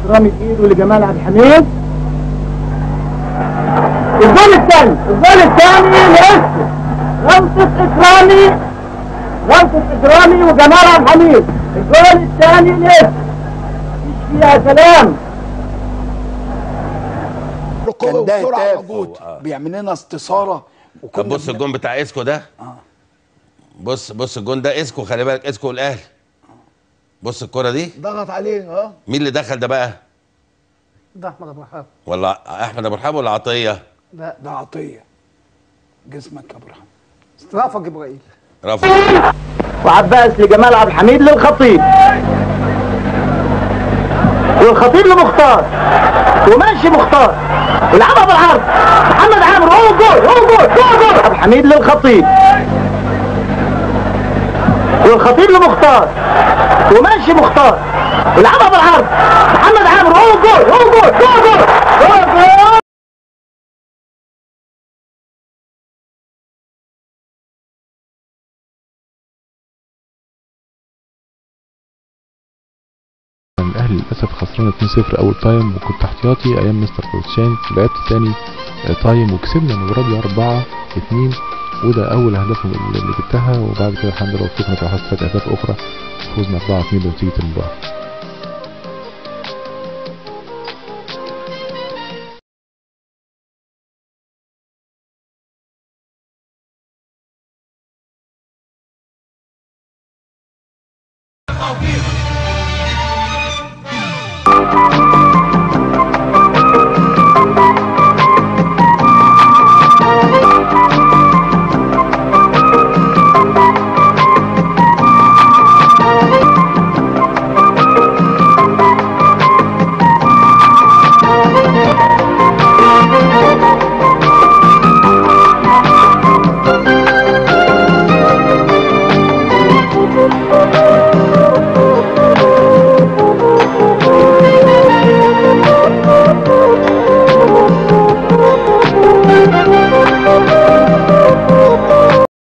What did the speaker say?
رامي ايده لجمال عبد الحميد الجول الثاني الجول الثاني لاسكو رمسة اكرامي رمسة اكرامي وجمال عبد الحميد الجول الثاني لاسكو مفيش فيها كلام كان ده بسرعة هتاف موجود. بيعمل لنا استثاره وكنا طب بص بن- الجون بتاع اسكو ده بص بص الجون ده اسكو خلي بالك اسكو الاهلي بص الكرة دي ضغط عليه اه مين اللي دخل ده بقى ده احمد ابو رحاب ولا احمد ابو رحاب ولا عطيه لا ده عطيه جسمك يا ابراهيم رافع جبرائيل رفض وعباس لجمال عبد الحميد للخطيب والخطيب لمختار وماشي مختار ولعبها بالعرض محمد عامر هو جول هو جول هو جول عبد الحميد للخطيب والخطيب لمختار وماشي مختار ولعبها بالعرض محمد عامر هو جول هو جول هو جول هو جول الاهلي للاسف خسران 2-0 اول تايم وكنت احتياطي ايام مستر كوتشان لعبت تاني آه، تايم وكسبنا المباراه دي 4 2 وده اول اهداف اللي جبتها وبعد كده الحمد لله وفقنا في حصلت اهداف اخرى فوزنا 4 2 بنتيجه المباراه